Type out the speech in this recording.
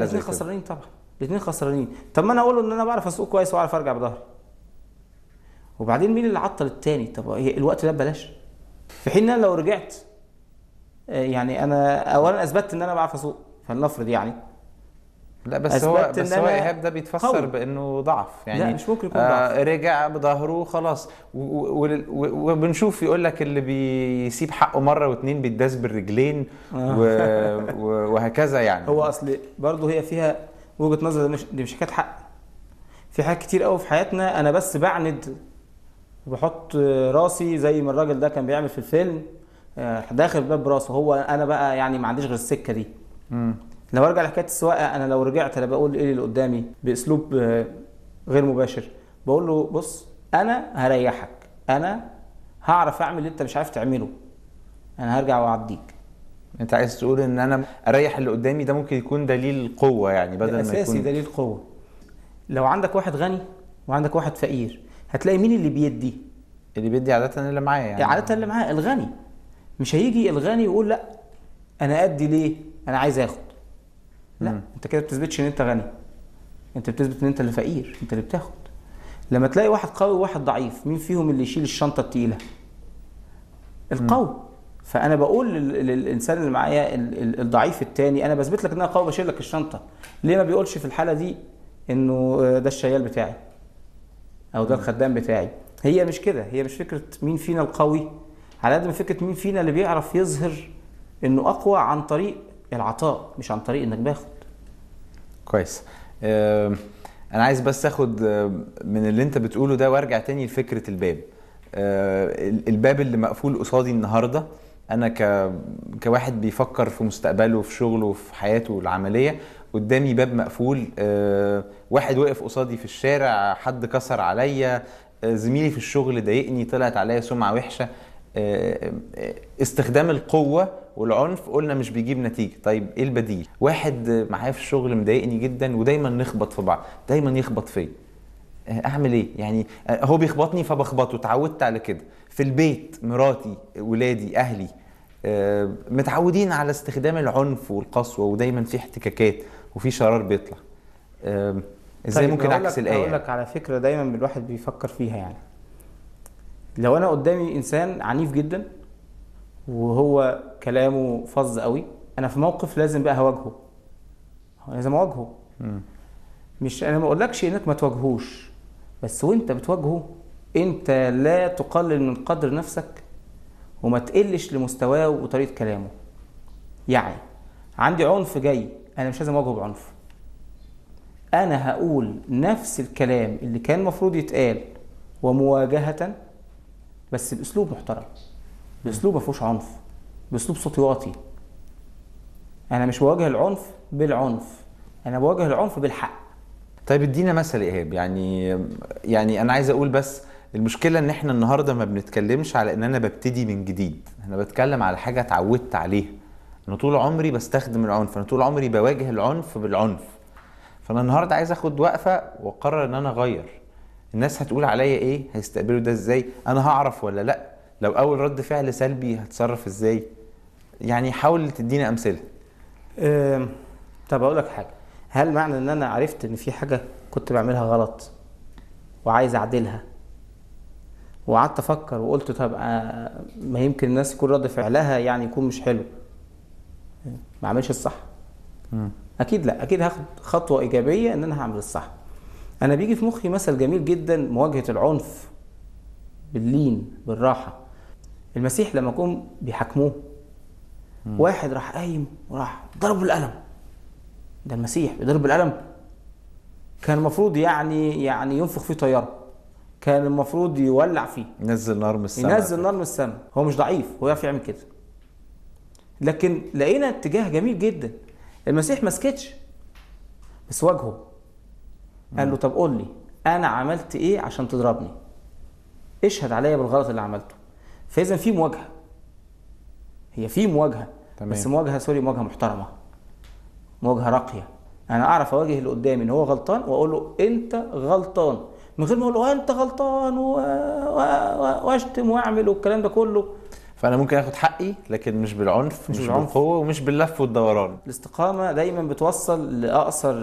زي الاثنين كده خسرانين طبعا الاثنين خسرانين طب ما انا اقول له ان انا بعرف اسوق كويس واعرف ارجع بظهري وبعدين مين اللي عطل التاني طب هي الوقت ده ببلاش في حين ان انا لو رجعت آه، يعني انا اولا اثبتت ان انا بعرف اسوق فلنفرض يعني لا بس هو أثبتت بس إن هو أنا ايهاب ده بيتفسر قوي. بانه ضعف يعني لا، مش ممكن يكون آه رجع بظهره خلاص و- و- و- و- وبنشوف يقول لك اللي بيسيب حقه مره واتنين بيتداس بالرجلين آه. و... و... وهكذا يعني هو اصل برضه هي فيها وجهه نظر دي مش, دي مش حكايه حق في حاجات كتير قوي في حياتنا انا بس بعند وبحط راسي زي ما الراجل ده كان بيعمل في الفيلم آه، داخل باب راسه هو انا بقى يعني ما عنديش غير السكه دي مم. لو ارجع لحكايه السواقه انا لو رجعت انا بقول ايه اللي قدامي باسلوب آه، غير مباشر بقول له بص انا هريحك انا هعرف اعمل اللي انت مش عارف تعمله انا هرجع واعديك انت عايز تقول ان انا اريح اللي قدامي ده ممكن يكون دليل قوه يعني بدل ده ما اساسي يكون دليل قوه لو عندك واحد غني وعندك واحد فقير هتلاقي مين اللي بيدي اللي بيدي عاده اللي معايا يعني عاده اللي معاه الغني مش هيجي الغني يقول لا انا ادي ليه انا عايز اخد لا مم. انت كده بتثبتش ان انت غني انت بتثبت ان انت اللي فقير انت اللي بتاخد لما تلاقي واحد قوي وواحد ضعيف مين فيهم اللي يشيل الشنطه التقيله القوي فانا بقول لل- للانسان اللي معايا ال- ال- الضعيف التاني انا بثبت لك ان انا قوي بشيل لك الشنطه ليه ما بيقولش في الحاله دي انه آه، ده الشيال بتاعي او ده الخدام بتاعي هي مش كده هي مش فكره مين فينا القوي على قد ما فكره مين فينا اللي بيعرف يظهر انه اقوى عن طريق العطاء مش عن طريق انك باخد كويس آم، انا عايز بس اخد آم، من اللي انت بتقوله ده وارجع تاني لفكره الباب آه، ال- الباب اللي مقفول قصادي النهارده انا ك... كواحد بيفكر في مستقبله في شغله في حياته العمليه قدامي باب مقفول آه، واحد وقف قصادي في الشارع حد كسر عليا آه، زميلي في الشغل ضايقني طلعت عليا سمعه وحشه آه، آه، استخدام القوة والعنف قلنا مش بيجيب نتيجة طيب ايه البديل واحد آه، معايا في الشغل مضايقني جدا ودايما نخبط في بعض دايما يخبط فيا آه، اعمل ايه يعني آه، هو بيخبطني فبخبطه اتعودت على كده في البيت مراتي ولادي اهلي آه، متعودين على استخدام العنف والقسوة ودايما في احتكاكات وفي شرار بيطلع آه، ازاي طيب ممكن هقول اعكس لك- الايه هقول لك على فكره دايما الواحد بيفكر فيها يعني لو انا قدامي انسان عنيف جدا وهو كلامه فظ قوي انا في موقف لازم بقى هواجهه لازم اواجهه مم. مش انا ما اقولكش انك ما تواجهوش بس وانت بتواجهه انت لا تقلل من قدر نفسك وما تقلش لمستواه وطريقه كلامه يعني عندي عنف جاي انا مش لازم اواجهه بعنف انا هقول نفس الكلام اللي كان المفروض يتقال ومواجهه بس باسلوب محترم باسلوب ما فيهوش عنف باسلوب صوتي واطي انا مش بواجه العنف بالعنف انا بواجه العنف بالحق طيب ادينا مثل يا ايهاب يعني يعني انا عايز اقول بس المشكله ان احنا النهارده ما بنتكلمش على ان انا ببتدي من جديد انا بتكلم على حاجه اتعودت عليها انا طول عمري بستخدم العنف انا طول عمري بواجه العنف بالعنف فانا النهارده عايز اخد وقفه واقرر ان انا اغير الناس هتقول عليا ايه هيستقبلوا ده ازاي انا هعرف ولا لا لو اول رد فعل سلبي هتصرف ازاي يعني حاول تدينا امثله أم، طب اقول لك حاجه هل معنى ان انا عرفت ان في حاجه كنت بعملها غلط وعايز اعدلها وقعدت افكر وقلت طب آه، ما يمكن الناس يكون رد فعلها يعني يكون مش حلو ما اعملش الصح اكيد لا اكيد هاخد خطوه ايجابيه ان انا هعمل الصح انا بيجي في مخي مثل جميل جدا مواجهه العنف باللين بالراحه المسيح لما جم بيحاكموه واحد راح قايم وراح ضرب بالقلم ده المسيح بيضرب بالقلم كان المفروض يعني يعني ينفخ فيه طياره كان المفروض يولع فيه نزل نار من السماء ينزل نار من السماء هو مش ضعيف هو يعرف يعمل كده لكن لقينا اتجاه جميل جدا المسيح ما سكتش بس واجهه قال له طب قول لي انا عملت ايه عشان تضربني اشهد عليا بالغلط اللي عملته فاذا في مواجهه هي في مواجهه تمام. بس مواجهه سوري مواجهه محترمه مواجهه راقيه انا اعرف اواجه اللي قدامي ان هو غلطان واقول له انت غلطان من غير ما اقول له انت غلطان و- و- و- واشتم واعمل والكلام ده كله فانا ممكن اخد حقي لكن مش بالعنف مش مش, بالعنف. بالقوه ومش باللف والدوران الاستقامه دايما بتوصل لاقصر